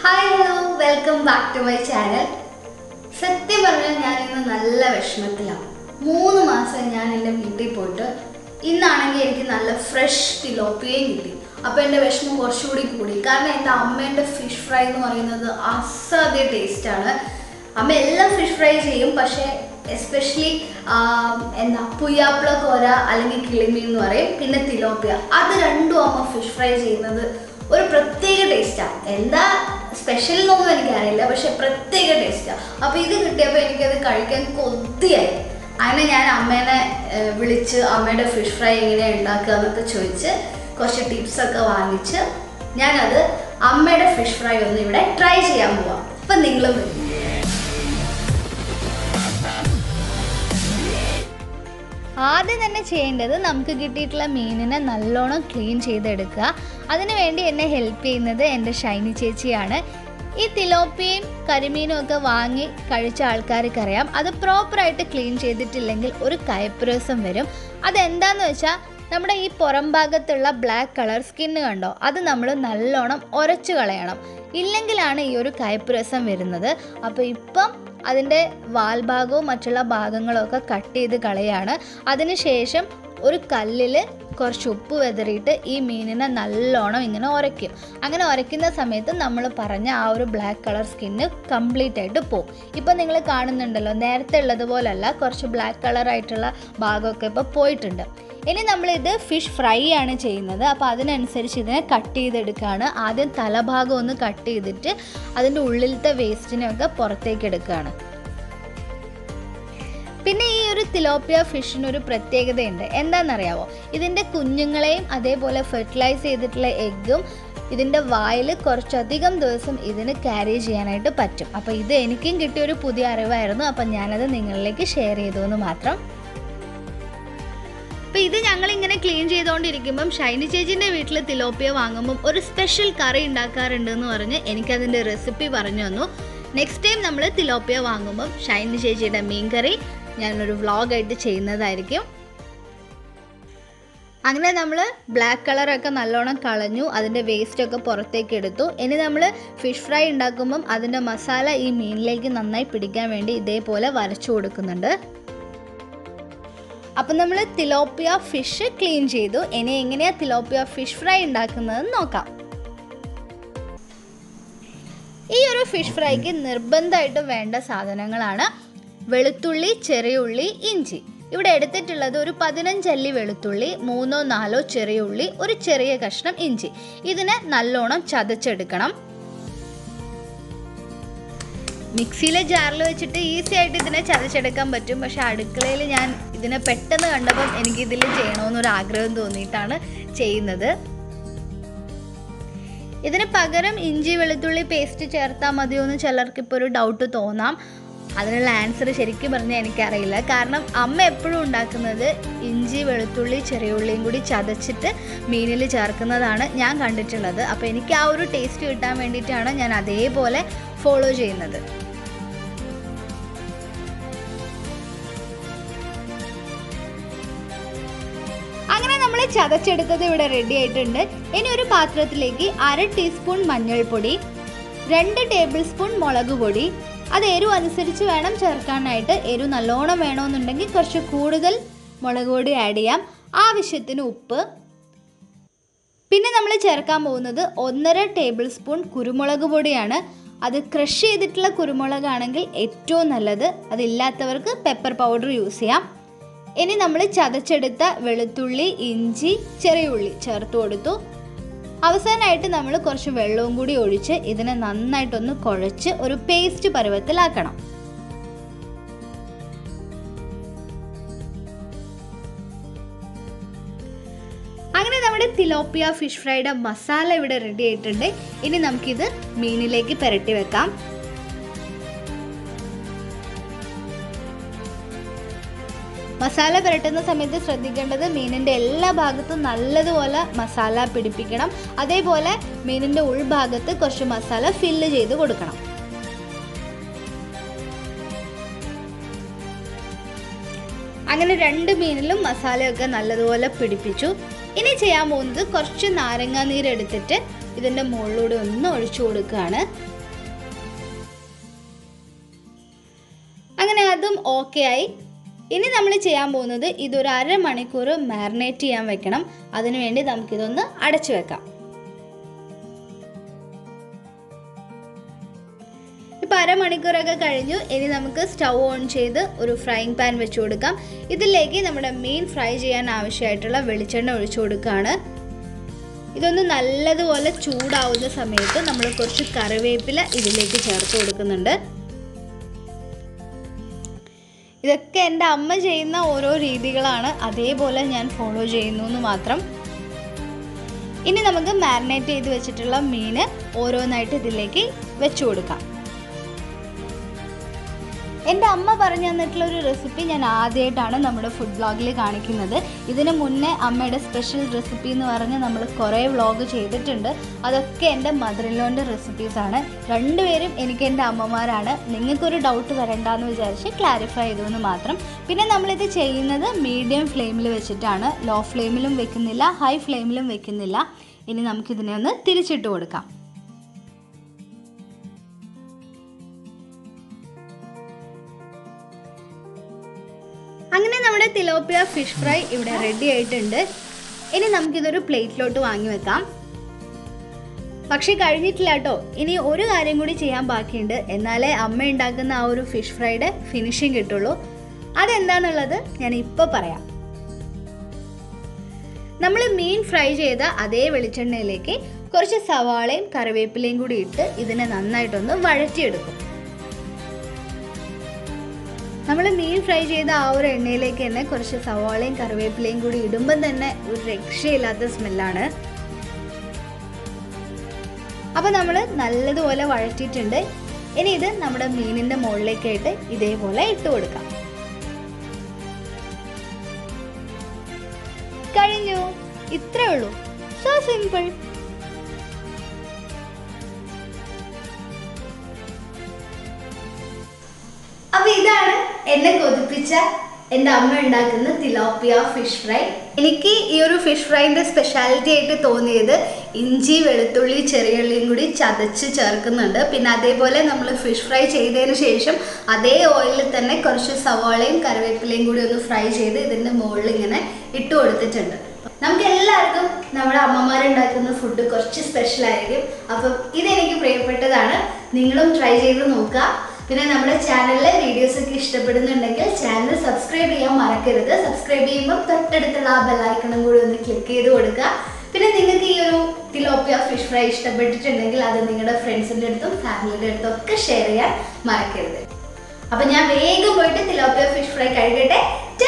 hi hello welcome back to my channel സത്യം പറഞ്ഞാൽ ഞാൻ ഇന്ന് നല്ല വിഷമത്തിലാണ് മൂന്ന് മാസം ഞാൻ എൻ്റെ വീട്ടിൽ പോയിട്ട് ഇന്നാണെങ്കിൽ എനിക്ക് നല്ല ഫ്രഷ് തിലോപ്പിയയും കിട്ടി അപ്പോൾ എൻ്റെ വിഷമം കുറച്ചുകൂടി കൂടി കാരണം എൻ്റെ അമ്മേൻ്റെ ഫിഷ് ഫ്രൈ എന്ന് പറയുന്നത് അസാധ്യ ടേസ്റ്റാണ് അമ്മ എല്ലാം ഫിഷ് ഫ്രൈ ചെയ്യും പക്ഷേ എസ്പെഷ്യലി എന്താ പുയ്യാപ്പിള കോര അല്ലെങ്കിൽ കിളിമീൻ എന്ന് പറയും പിന്നെ തിലോപ്പിയ അത് രണ്ടും അമ്മ ഫിഷ് ഫ്രൈ ചെയ്യുന്നത് ഒരു പ്രത്യേക ടേസ്റ്റാണ് എന്താ സ്പെഷ്യൽ എന്നൊന്നും എനിക്കറിയില്ല പക്ഷെ പ്രത്യേക ടേസ്റ്റാണ് അപ്പോൾ ഇത് കിട്ടിയപ്പോൾ എനിക്കത് കഴിക്കാൻ കൊതിയായി അങ്ങനെ ഞാൻ അമ്മേനെ ഏഹ്, വിളിച്ച് അമ്മയുടെ ഫിഷ് ഫ്രൈ എങ്ങനെയാണ് ഉണ്ടാക്കുക എന്നൊക്കെ ചോദിച്ച് കുറച്ച് ടിപ്സൊക്കെ വാങ്ങിച്ച് ഞാനത് അമ്മയുടെ ഫിഷ് ഫ്രൈ ഒന്ന് ഇവിടെ ട്രൈ ചെയ്യാൻ പോവാം അപ്പം നിങ്ങളും വരും ആദ്യം തന്നെ ചെയ്യേണ്ടത് നമുക്ക് കിട്ടിയിട്ടുള്ള മീനിനെ നല്ലോണം ക്ലീൻ ചെയ്തെടുക്കുക അതിനു വേണ്ടി എന്നെ ഹെൽപ്പ് ചെയ്യുന്നത് എൻ്റെ ഷൈനി ചേച്ചിയാണ് ഈ തിലോപ്പിയും കരിമീനും ഒക്കെ വാങ്ങി കഴിച്ച ആൾക്കാർക്ക് അറിയാം അത് പ്രോപ്പറായിട്ട് ക്ലീൻ ചെയ്തിട്ടില്ലെങ്കിൽ ഒരു കയപ്പുരസം വരും അതെന്താന്ന് വെച്ചാൽ നമ്മുടെ ഈ പുറം ഭാഗത്തുള്ള ബ്ലാക്ക് കളർ സ്കിന്ന് കണ്ടോ അത് നമ്മൾ നല്ലോണം ഉരച്ചു കളയണം ഇല്ലെങ്കിലാണ് ഈ ഒരു കയപ്പുരസം വരുന്നത് അപ്പോൾ ഇപ്പം അതിൻ്റെ വാൽഭാഗവും മറ്റുള്ള ഭാഗങ്ങളും ഒക്കെ കട്ട് ചെയ്ത് കളയാണ് അതിനുശേഷം ഒരു കല്ലിൽ കുറച്ച് ഉപ്പ് വെതറിയിട്ട് ഈ മീനിനെ നല്ലോണം ഇങ്ങനെ ഉരയ്ക്കും അങ്ങനെ ഉരയ്ക്കുന്ന സമയത്ത് നമ്മൾ പറഞ്ഞ ആ ഒരു ബ്ലാക്ക് കളർ സ്കിന്ന് കംപ്ലീറ്റ് ആയിട്ട് പോകും ഇപ്പം നിങ്ങൾ കാണുന്നുണ്ടല്ലോ നേരത്തെ ഉള്ളതുപോലല്ല കുറച്ച് ബ്ലാക്ക് കളർ ആയിട്ടുള്ള ഭാഗമൊക്കെ ഇപ്പോൾ പോയിട്ടുണ്ട് ഇനി നമ്മളിത് ഫിഷ് ഫ്രൈ ആണ് ചെയ്യുന്നത് അപ്പോൾ അതിനനുസരിച്ച് ഇതിനെ കട്ട് ചെയ്തെടുക്കുകയാണ് ആദ്യം തലഭാഗം ഒന്ന് കട്ട് ചെയ്തിട്ട് അതിൻ്റെ ഉള്ളിലത്തെ വേസ്റ്റിനെയൊക്കെ പുറത്തേക്ക് എടുക്കുകയാണ് പിന്നെ ഈ ഒരു തിലോപ്പിയ ഫിഷിന് ഒരു പ്രത്യേകതയുണ്ട് എന്താണെന്നറിയാവോ ഇതിൻ്റെ കുഞ്ഞുങ്ങളെയും അതേപോലെ ഫെർട്ടിലൈസ് ചെയ്തിട്ടുള്ള എഗ്ഗും ഇതിൻ്റെ വായിൽ കുറച്ചധികം ദിവസം ഇതിന് ക്യാരി ചെയ്യാനായിട്ട് പറ്റും അപ്പോൾ ഇത് എനിക്കും കിട്ടിയ ഒരു പുതിയ അറിവായിരുന്നു അപ്പം ഞാനത് നിങ്ങളിലേക്ക് ഷെയർ ചെയ്തു എന്ന് മാത്രം അപ്പോൾ ഇത് ഞങ്ങൾ ഇങ്ങനെ ക്ലീൻ ചെയ്തുകൊണ്ടിരിക്കുമ്പം ഷൈനി ചേച്ചിൻ്റെ വീട്ടിൽ തിലോപ്പിയ വാങ്ങുമ്പം ഒരു സ്പെഷ്യൽ കറി ഉണ്ടാക്കാറുണ്ട് എന്ന് പറഞ്ഞ് എനിക്കതിൻ്റെ റെസിപ്പി പറഞ്ഞു തന്നു നെക്സ്റ്റ് ടൈം നമ്മൾ തിലോപ്പിയ വാങ്ങുമ്പം ഷൈനി ചേച്ചിയുടെ മീൻ കറി ഞാനൊരു വ്ളോഗായിട്ട് ചെയ്യുന്നതായിരിക്കും അങ്ങനെ നമ്മൾ ബ്ലാക്ക് കളറൊക്കെ നല്ലോണം കളഞ്ഞു അതിൻ്റെ വേസ്റ്റൊക്കെ പുറത്തേക്ക് എടുത്തു ഇനി നമ്മൾ ഫിഷ് ഫ്രൈ ഉണ്ടാക്കുമ്പം അതിൻ്റെ മസാല ഈ മീനിലേക്ക് നന്നായി പിടിക്കാൻ വേണ്ടി ഇതേപോലെ വരച്ചു കൊടുക്കുന്നുണ്ട് അപ്പം നമ്മൾ തിലോപ്പിയ ഫിഷ് ക്ലീൻ ചെയ്തു ഇനി എങ്ങനെയാണ് തിലോപ്പിയ ഫിഷ് ഫ്രൈ ഉണ്ടാക്കുന്നതെന്ന് നോക്കാം ഈ ഒരു ഫിഷ് ഫ്രൈക്ക് നിർബന്ധമായിട്ടും വേണ്ട സാധനങ്ങളാണ് വെളുത്തുള്ളി ചെറിയ ഉള്ളി ഇഞ്ചി ഇവിടെ എടുത്തിട്ടുള്ളത് ഒരു പതിനഞ്ചല്ലി വെളുത്തുള്ളി മൂന്നോ നാലോ ചെറിയ ഉള്ളി ഒരു ചെറിയ കഷ്ണം ഇഞ്ചി ഇതിനെ നല്ലോണം ചതച്ചെടുക്കണം മിക്സിയിലെ ജാറിൽ വെച്ചിട്ട് ഈസി ആയിട്ട് ഇതിനെ ചതച്ചെടുക്കാൻ പറ്റും പക്ഷെ അടുക്കളയിൽ ഞാൻ ഇതിനെ പെട്ടെന്ന് കണ്ടപ്പം എനിക്ക് ഇതിൽ ചെയ്യണമെന്നൊരു ആഗ്രഹം തോന്നിയിട്ടാണ് ചെയ്യുന്നത് ഇതിന് പകരം ഇഞ്ചി വെളുത്തുള്ളി പേസ്റ്റ് ചേർത്താൽ മതിയോ എന്ന് ചിലർക്ക് ഇപ്പോൾ ഒരു ഡൗട്ട് തോന്നാം അതിനുള്ള ആൻസർ ശരിക്കും പറഞ്ഞാൽ എനിക്കറിയില്ല കാരണം അമ്മ എപ്പോഴും ഉണ്ടാക്കുന്നത് ഇഞ്ചി വെളുത്തുള്ളി ചെറിയ ഉള്ളിയും കൂടി ചതച്ചിട്ട് മീനിൽ ചേർക്കുന്നതാണ് ഞാൻ കണ്ടിട്ടുള്ളത് അപ്പോൾ എനിക്ക് ആ ഒരു ടേസ്റ്റ് കിട്ടാൻ വേണ്ടിയിട്ടാണ് ഞാൻ അതേപോലെ ഫോളോ ചെയ്യുന്നത് അങ്ങനെ നമ്മൾ ചതച്ചെടുത്തത് ഇവിടെ റെഡി ആയിട്ടുണ്ട് ഇനി ഒരു പാത്രത്തിലേക്ക് അര ടീസ്പൂൺ മഞ്ഞൾപ്പൊടി രണ്ട് ടേബിൾ സ്പൂൺ മുളക് പൊടി അത് എരിവ് അനുസരിച്ച് വേണം ചേർക്കാനായിട്ട് എരിവ് നല്ലോണം വേണമെന്നുണ്ടെങ്കിൽ കുറച്ച് കൂടുതൽ മുളക് പൊടി ആഡ് ചെയ്യാം ആവശ്യത്തിന് ഉപ്പ് പിന്നെ നമ്മൾ ചേർക്കാൻ പോകുന്നത് ഒന്നര ടേബിൾ സ്പൂൺ കുരുമുളക് പൊടിയാണ് അത് ക്രഷ് ചെയ്തിട്ടുള്ള കുരുമുളകാണെങ്കിൽ ഏറ്റവും നല്ലത് അതില്ലാത്തവർക്ക് പെപ്പർ പൗഡർ യൂസ് ചെയ്യാം ഇനി നമ്മൾ ചതച്ചെടുത്ത വെളുത്തുള്ളി ഇഞ്ചി ചെറിയ ഉള്ളി ചേർത്ത് കൊടുത്തു അവസാനമായിട്ട് നമ്മൾ കുറച്ച് വെള്ളവും കൂടി ഒഴിച്ച് ഇതിനെ നന്നായിട്ടൊന്ന് കുഴച്ച് ഒരു പേസ്റ്റ് പരുവത്തിലാക്കണം അങ്ങനെ നമ്മുടെ തിലോപ്പിയ ഫിഷ് ഫ്രൈയുടെ മസാല ഇവിടെ റെഡി ആയിട്ടുണ്ട് ഇനി നമുക്കിത് മീനിലേക്ക് പുരട്ടി വെക്കാം മസാല പുരട്ടുന്ന സമയത്ത് ശ്രദ്ധിക്കേണ്ടത് മീനിൻ്റെ എല്ലാ ഭാഗത്തും നല്ലതുപോലെ മസാല പിടിപ്പിക്കണം അതേപോലെ മീനിൻ്റെ ഉൾഭാഗത്ത് കുറച്ച് മസാല ഫില്ല് ചെയ്ത് കൊടുക്കണം അങ്ങനെ രണ്ട് മീനിലും മസാലയൊക്കെ നല്ലതുപോലെ പിടിപ്പിച്ചു ഇനി ചെയ്യാൻ പോകുന്നത് കുറച്ച് നാരങ്ങാ നീര് എടുത്തിട്ട് ഇതിൻ്റെ മുകളിലൂടെ ഒന്ന് ഒഴിച്ചു കൊടുക്കുകയാണ് അങ്ങനെ അതും ഓക്കെ ആയി ഇനി നമ്മൾ ചെയ്യാൻ പോകുന്നത് ഇതൊരു അരമണിക്കൂർ മാരിനേറ്റ് ചെയ്യാൻ വെക്കണം അതിനുവേണ്ടി നമുക്കിതൊന്ന് അടച്ചു വെക്കാം ഇപ്പോൾ അരമണിക്കൂറൊക്കെ കഴിഞ്ഞു ഇനി നമുക്ക് സ്റ്റൗ ഓൺ ചെയ്ത് ഒരു ഫ്രൈങ് പാൻ വെച്ച് കൊടുക്കാം ഇതിലേക്ക് നമ്മുടെ മീൻ ഫ്രൈ ചെയ്യാൻ ആവശ്യമായിട്ടുള്ള വെളിച്ചെണ്ണ ഒഴിച്ചു കൊടുക്കുകയാണ് ഇതൊന്ന് നല്ലതുപോലെ ചൂടാവുന്ന സമയത്ത് നമ്മൾ കുറച്ച് കറിവേപ്പില ഇതിലേക്ക് ചേർത്ത് കൊടുക്കുന്നുണ്ട് ഇതൊക്കെ എൻ്റെ അമ്മ ചെയ്യുന്ന ഓരോ രീതികളാണ് അതേപോലെ ഞാൻ ഫോളോ ചെയ്യുന്നു എന്ന് മാത്രം ഇനി നമുക്ക് മാരിനേറ്റ് ചെയ്ത് വെച്ചിട്ടുള്ള മീൻ ഓരോന്നായിട്ട് ഇതിലേക്ക് വെച്ചു കൊടുക്കാം എൻ്റെ അമ്മ പറഞ്ഞു തന്നിട്ടുള്ള ഒരു റെസിപ്പി ഞാൻ ആദ്യമായിട്ടാണ് നമ്മുടെ ഫുഡ് വ്ളോഗിൽ കാണിക്കുന്നത് ഇതിന് മുന്നേ അമ്മയുടെ സ്പെഷ്യൽ റെസിപ്പി എന്ന് പറഞ്ഞ് നമ്മൾ കുറേ വ്ളോഗ് ചെയ്തിട്ടുണ്ട് അതൊക്കെ എൻ്റെ മദറിലോൻ്റെ റെസിപ്പീസാണ് രണ്ടുപേരും എനിക്ക് എൻ്റെ അമ്മമാരാണ് നിങ്ങൾക്കൊരു ഡൗട്ട് വരണ്ടെന്ന് വിചാരിച്ച് ക്ലാരിഫൈ ചെയ്തു എന്ന് മാത്രം പിന്നെ നമ്മളിത് ചെയ്യുന്നത് മീഡിയം ഫ്ലെയിമിൽ വെച്ചിട്ടാണ് ലോ ഫ്ലെയിമിലും വെക്കുന്നില്ല ഹൈ ഫ്ലെയിമിലും വെക്കുന്നില്ല ഇനി നമുക്കിതിനെ ഒന്ന് തിരിച്ചിട്ട് കൊടുക്കാം അങ്ങനെ നമ്മുടെ തിലോപ്പിയ ഫിഷ് ഫ്രൈ ഇവിടെ റെഡി ആയിട്ടുണ്ട് ഇനി നമുക്കിതൊരു പ്ലേറ്റിലോട്ട് വാങ്ങി വെക്കാം പക്ഷെ കഴിഞ്ഞിട്ടില്ല കേട്ടോ ഇനി ഒരു കാര്യം കൂടി ചെയ്യാൻ ബാക്കിയുണ്ട് എന്നാലേ അമ്മ ഉണ്ടാക്കുന്ന ആ ഒരു ഫിഷ് ഫ്രൈയുടെ ഫിനിഷിങ് കിട്ടുള്ളൂ അതെന്താണെന്നുള്ളത് ഞാൻ ഇപ്പോൾ പറയാം നമ്മൾ മീൻ ഫ്രൈ ചെയ്ത അതേ വെളിച്ചെണ്ണയിലേക്ക് കുറച്ച് സവാളയും കറിവേപ്പിലയും കൂടി ഇട്ട് ഇതിനെ നന്നായിട്ടൊന്ന് വഴറ്റിയെടുക്കും നമ്മൾ മീൻ ഫ്രൈ ചെയ്ത ആ ഒരു എണ്ണയിലേക്ക് തന്നെ കുറച്ച് സവാളയും കറിവേപ്പിലയും കൂടി ഇടുമ്പം തന്നെ ഒരു രക്ഷയില്ലാത്ത സ്മെല്ലാണ് അപ്പോൾ നമ്മൾ നല്ലതുപോലെ വഴറ്റിയിട്ടുണ്ട് ഇനി ഇത് നമ്മുടെ മീനിൻ്റെ മുകളിലേക്കായിട്ട് ഇതേപോലെ ഇട്ട് കൊടുക്കാം കഴിഞ്ഞു ഇത്രേ ഉള്ളൂ സോ സിമ്പിൾ അപ്പൊ ഇതാണ് എന്നെ കൊതിപ്പിച്ച എൻ്റെ അമ്മ ഉണ്ടാക്കുന്ന തിലോപ്പിയ ഫിഷ് ഫ്രൈ എനിക്ക് ഈ ഒരു ഫിഷ് ഫ്രൈൻ്റെ സ്പെഷ്യാലിറ്റി ആയിട്ട് തോന്നിയത് ഇഞ്ചി വെളുത്തുള്ളി ചെറിയുള്ളിയും കൂടി ചതച്ച് ചേർക്കുന്നുണ്ട് പിന്നെ അതേപോലെ നമ്മൾ ഫിഷ് ഫ്രൈ ചെയ്തതിന് ശേഷം അതേ ഓയിലിൽ തന്നെ കുറച്ച് സവാളയും കറിവേപ്പിലയും കൂടി ഒന്ന് ഫ്രൈ ചെയ്ത് ഇതിൻ്റെ മുകളിൽ ഇങ്ങനെ ഇട്ട് കൊടുത്തിട്ടുണ്ട് നമുക്ക് എല്ലാവർക്കും നമ്മുടെ അമ്മമാരുണ്ടാക്കുന്ന ഫുഡ് കുറച്ച് സ്പെഷ്യൽ ആയിരിക്കും അപ്പം ഇതെനിക്ക് പ്രിയപ്പെട്ടതാണ് നിങ്ങളും ട്രൈ ചെയ്ത് നോക്കുക പിന്നെ നമ്മുടെ ചാനലിലെ വീഡിയോസ് ഒക്കെ ഇഷ്ടപ്പെടുന്നുണ്ടെങ്കിൽ ചാനൽ സബ്സ്ക്രൈബ് ചെയ്യാൻ മറക്കരുത് സബ്സ്ക്രൈബ് ചെയ്യുമ്പോൾ തൊട്ടടുത്തുള്ള ആ ബെല്ലൈക്കണും കൂടി ഒന്ന് ക്ലിക്ക് ചെയ്ത് കൊടുക്കുക പിന്നെ നിങ്ങൾക്ക് ഈ ഒരു തിലോപ്പിയ ഫിഷ് ഫ്രൈ ഇഷ്ടപ്പെട്ടിട്ടുണ്ടെങ്കിൽ അത് നിങ്ങളുടെ ഫ്രണ്ട്സിൻ്റെ അടുത്തും ഫാമിലിയുടെ അടുത്തും ഒക്കെ ഷെയർ ചെയ്യാൻ മറക്കരുത് അപ്പം ഞാൻ വേഗം പോയിട്ട് തിലോപ്പിയ ഫിഷ് ഫ്രൈ കഴിക്കട്ടെ